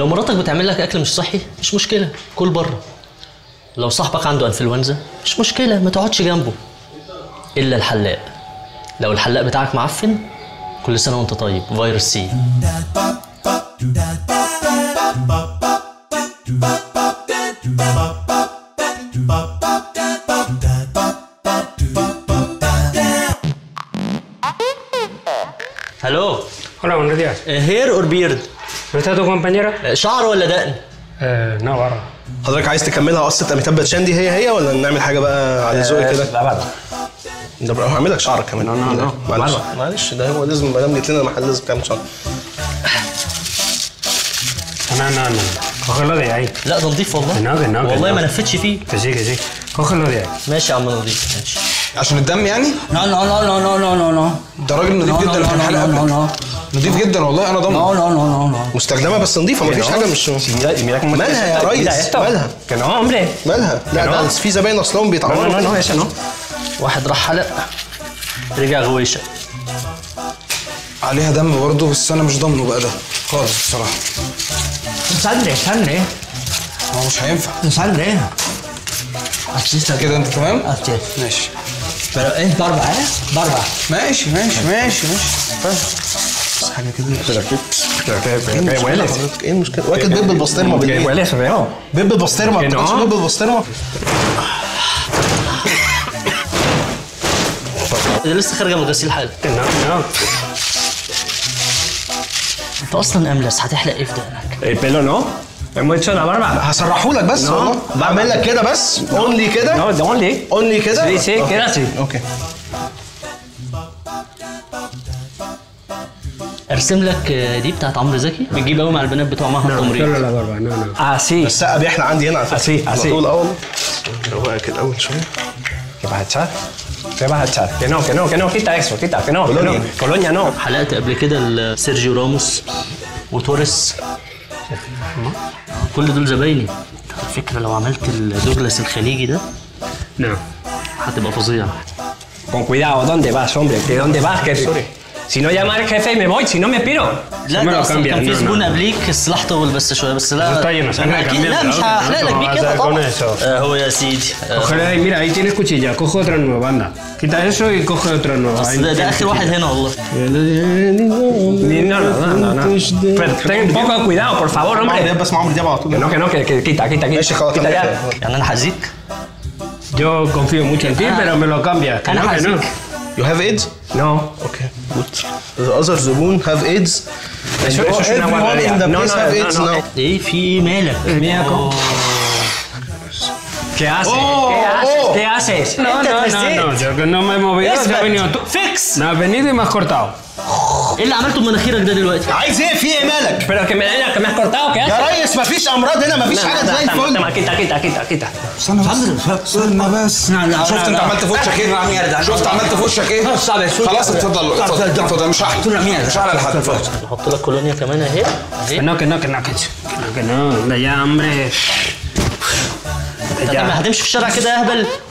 لو مراتك بتعمل لك اكل مش صحي مش مشكله كل بره لو صاحبك عنده انفلونزا مش مشكله ما تقعدش جنبه الا الحلاق لو الحلاق بتاعك معفن كل سنه وانت طيب فيروس سي هلو Hola, buenos días. هير اور بيرد ¿No está tu compañera? شعر ولا دقن Eh, no, barba. حضرتك عايز تكملها قصه اميتاب باتشان دي هي هي ولا نعمل حاجه بقى على ذوقي كده؟ La barba. ده بقى هعمل لك شعرك كمان لا، لا، لا. معلش مرة. معلش ده هو لازم ما دام جيت لنا المحل لازم تعمل شعر No, no, no. Cógelo de ahí. لا ده نضيف والله Que no, que no, que والله no. ما نفتش فيه Que sí, que sí. Cógelo de ahí. ماشي يا عم نضيف ماشي عشان الدم يعني No, no, no, no, no, no, no, no. ده راجل نضيف No, جدا no, كان no, حلقه no, no, قبلك no. نضيف جدا والله انا ضامن No, no, no, no, no. مستخدمه بس نظيفه مفيش حاجه مش Mira, y mira cómo مالها يا Mira ريس esto. مالها Que no, hombre. مالها لا ده في زباين اصلهم No, no, بيتعوروا no, no, ese no. واحد راح حلق رجع غويشه عليها دم برضه بس انا مش ضامنه بقى ده خالص بصراحه Sangre, sangre, هو مش هينفع sangre. Así está. كده انت تمام Así es. ماشي Pero es barba, ¿eh? Barba. ماشي ماشي ماشي ماشي بس حاجه كده Pero qué, pero qué, pero ايه qué المشكله hueles. حضرتك؟ ايه المشكله واكل بيض بالبسطرمه Que بالليل hueles feo. بيض بالبسطرمه ما إيه بتاكلش نوع؟ بيض بالبسطرمه ده لسه خارجه من غسيل حالا Que no, no. انت اصلا املس هتحلق ايه في دقنك El pelo no. Hemos hecho la barba. هسرحه لك بس No. والله بعمل لك كده بس اونلي كده No, ¿dónde? اونلي كده Sí, sí, أوكي. queda así. اوكي ارسم لك آه، دي بتاعت عمرو زكي بتجيب قوي مع البنات بتوع معهد التمريض Solo la barba, no, no. Ah, sí. السقه بيحلى عندي هنا على فكره أسي- على أسي. طول اه والله رواقك الاول شويه ¿Qué vas a echar? ¿Qué vas a echar? Que no, que no, que no, quita eso, quita, que no, que Colonia. no. Colonia no. حلقت قبل كده ل- سيرجيو راموس وتوريس كل دول زبايني على فكره لو عملت الدوجلاس الخليجي ده No. هتبقى فظيعه Con cuidado, ¿dónde vas, hombre? ¿De dónde vas? Que si no llama al jefe me voy, si no me piro. لا No me ده lo اصلا cambian, كان في no, زبون no. قبليك السلاح طول بس شويه بس لا Está lleno, se أنا me اكيد cambian, لا مش claro, هحلق no لك te بيه vas a كده hacer con طبعا eso. آه، هو يا سيدي آه، Cógele ahí, mira, ahí tienes cuchilla, coge otra nueva, anda. Quita eso y coge otra nueva. بس Ahí ده, ده tienes اخر واحد cuchilla. هنا والله Ni- No, no, no, no, no. Pero ten un poco de cuidado, por favor, عمرو hombre. دياب بس مع عمرو دياب على Que طول no, que no, que, que quita, quita, quita. ماشي خلاص Quita أنا ya. كده. يعني انا هزيك Yo confío mucho en ti, Ah. pero me lo cambias. Que أنا no, que no. هزيك يو هاف ايدز No. اوكي جود ذا اذر زبون هاف ايدز Eso, eso es una barbaridad. in the No, place no, have no, AIDS no. now. ايه في ايه مالك Mira cómo- ¿Qué haces? Oh, ¿Qué haces? oh. ¿Qué haces? No, Este no, es no, it. no, yo que no me he movido, se ha venido tú. فيكس No has venido y me has cortado. ايه اللي عملته بمناخيرك ده دلوقتي عايز ايه في ايه مالك Pero que me, que me has cortado, ¿qué يا haces? ريس مفيش امراض هنا مفيش حاجه زي الفل Toma, quita, quita, quita, quita. استنى بس استنى بس No, no, شفت no, انت no. عملت في وشك Una ايه mierda, شفت no, عملت في وشك ايه No sabes, tú- خلاص اتفضل اتفضل، اتفضل اتفضل. اتفضل مش هحلق Una mierda. مش هحلق لحد اتفضل احط لك كولونيا كمان اهي Que اهي no, que no, que no, que no, que no. Hombre, ya, hombre. انت Ya. هتمشي في الشارع كده يا اهبل